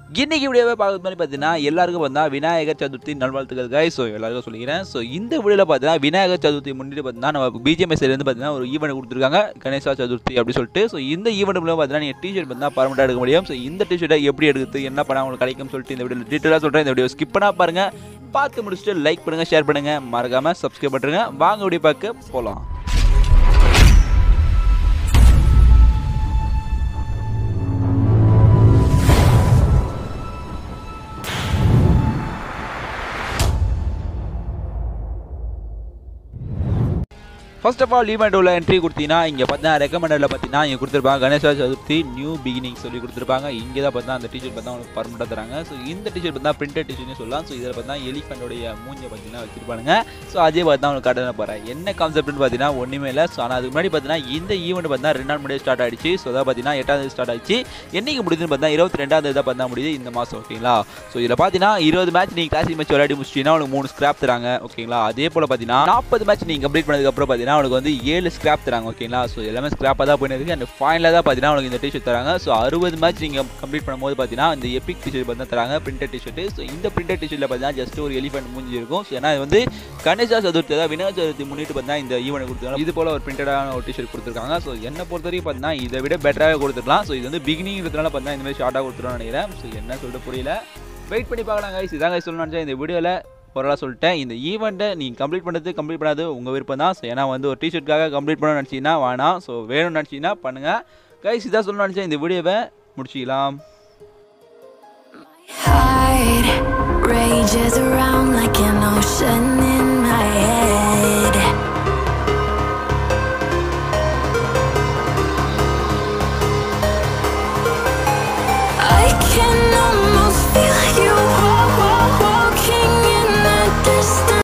இன்னைக்கு வீடியோவை பார்க்குறது மாதிரி பார்த்தீங்கன்னா எல்லாருக்கும் பார்த்தா விநாயகர் சதுர்த்தி நல்வாழ்த்துக்கள் guys ஸோ எல்லாருக்கும் சொல்லிக்கிறேன் ஸோ இந்த வீடியோவில் பார்த்தீங்கன்னா விநாயகர் சதுர்த்தி முன்னிட்டு பார்த்தீங்கன்னா நம்ம பிஜிஎம்எஸ்லேருந்து பார்த்தீங்கன்னா ஒரு ஈவெண்ட் கொடுத்துருக்காங்க கணேசா சதுர்த்தி அப்படி சொல்லிட்டு ஸோ இந்த ஈவெண்ட் மூலம் பார்த்தீங்கன்னா நீங்கள் டிஷர்ட் பார்த்தா பர்மனெண்டாக எடுக்க முடியும் ஸோ இந்த டிஷர்ட்டை எப்படி எடுக்குது என்ன பண்ணால் உங்களுக்கு கிடைக்கும்னு சொல்லிட்டு இந்த வீடியோ டீட்டெயிலாக சொல்கிறேன் இந்த வீடியோ ஸ்கிப் பண்ணா பாருங்க பார்த்து முடிச்சுட்டு லைக் பண்ணுங்கள் ஷேர் பண்ணுங்கள் மறக்காமல் சப்ஸ்கிரைப் பண்ணுறேங்க வாங்க வீடியோ பார்க்க போகலாம் ஃபர்ஸ்ட் ஆஃப் ஆல் ஈவெண்ட் உள்ள என்ட்ரி கொடுத்தீங்கன்னா இங்கே பார்த்தீங்கன்னா ரெக்கமெண்டடில் பார்த்தீங்கன்னா இங்கே கொடுத்துருப்பாங்க கணேசா சதுர்த்தி நியூ பிகினிங் சொல்லி கொடுத்துருப்பாங்க இங்கே தான் பார்த்தா அந்த டிஷர்ட் பார்த்தா உங்களுக்கு பர்மனெண்ட்டாக தராங்க ஸோ இந்த டிஷர்ட் பார்த்தா பிரிண்டட் டிஷர்ட்னு சொல்லலாம் ஸோ இதில் பார்த்தா எலிஃபெண்டோடைய மூஞ்சை பார்த்தீங்கன்னா வச்சிருப்பாங்க ஸோ அதே பார்த்தா உங்களுக்கு கடனை போகிறேன் என்ன கான்செப்ட்னு பார்த்தீங்கன்னா ஒன்றுமே இல்லை ஸோ ஆனால் அதுக்கு முன்னாடி பார்த்தீங்கன்னா இந்த ஈவெண்ட் பார்த்தா ரெண்டு நாள் முன்னாடி ஸ்டார்ட் ஆயிடுச்சு ஸோ அதான் பார்த்தீங்கன்னா எட்டாம் தேதி ஸ்டார்ட் ஆயிடுச்சு என்னைக்கு முடியுதுன்னு பார்த்தா இருபத்தி ரெண்டாம் தேதி தான் பார்த்தா முடியுது இந்த மாதம் ஓகேங்களா ஸோ இதில் பார்த்தீங்கன்னா இருபது மேட்ச் நீங்கள் கிளாசிக் மேட்ச் விளையாடி முடிச்சிட்டீங்கன்னா உங்களுக்கு மூணு ஸ்கிராப் தராங்க ஓகேங்களா அதே போல் பார்த்தீங்கன்னா நாற்பது மேட்ச் நீங்கள் கம்ப்ளீட் பண்ணதுக்கப்புறம் பார்த்தீங்கன்னா உங்களுக்கு வந்து ஏழு ஸ்கிராப் தராங்க ஓகேங்களா ஸோ எல்லாமே ஸ்கிராப்பாக தான் போயிட்டு இருக்கு அண்ட் ஃபைனலாக தான் பார்த்தீங்கன்னா உங்களுக்கு இந்த டிஷர்ட் தராங்க ஸோ அறுபது மேட்ச் நீங்கள் கம்ப்ளீட் பண்ணும்போது பார்த்தீங்கன்னா இந்த எபிக் டிஷர்ட் பார்த்தா தராங்க பிரிண்டட் டிஷர்ட் ஸோ இந்த பிரிண்டட் டிஷர்ட்டில் பார்த்தீங்கன்னா ஜஸ்ட் ஒரு எலிஃபென்ட் மூஞ்சி இருக்கும் ஸோ ஏன்னா இது வந்து கணேசா சதுர்த்தி அதாவது விநாயகர் சதுர்த்தி முன்னிட்டு பார்த்தீங்கன்னா இந்த ஈவெண்ட் கொடுத்துருக்காங்க இது போல ஒரு பிரிண்டடான ஒரு டிஷர்ட் கொடுத்துருக்காங்க ஸோ என்னை பொறுத்த வரைக்கும் பார்த்தீங்கன்னா இதை விட பெட்டராகவே கொடுத்துருக்கலாம் ஸோ இது வந்து பிகினிங் இருக்கிறனால பார்த்தீங்கன்னா இந்த மாதிரி ஷார்ட்டாக கொடுத்துருவோம்னு நினைக்கிறேன் ஸோ என்ன சொல்லிட்டு புரியல வெயிட் பண்ணி பார்க்கலாம் கைஸ் இதாங்க சொல்லணும்னு நினச்சேன் இந்த வீடியோவில் ஓரளவு சொல்லிட்டேன் இந்த ஈவெண்ட்டை நீங்கள் கம்ப்ளீட் பண்ணுறது கம்ப்ளீட் பண்ணாது உங்கள் விருப்பம் தான் ஸோ ஏன்னா வந்து ஒரு டிஷர்ட்காக கம்ப்ளீட் பண்ணணும்னு நினச்சிங்கன்னா வேணாம் ஸோ வேணும்னு நினச்சிங்கன்னா பண்ணுங்கள் கைஸ் இதான் சொல்லணும்னு நினச்சேன் இந்த வீடியோவை முடிச்சிக்கலாம் Heart rages around like an ocean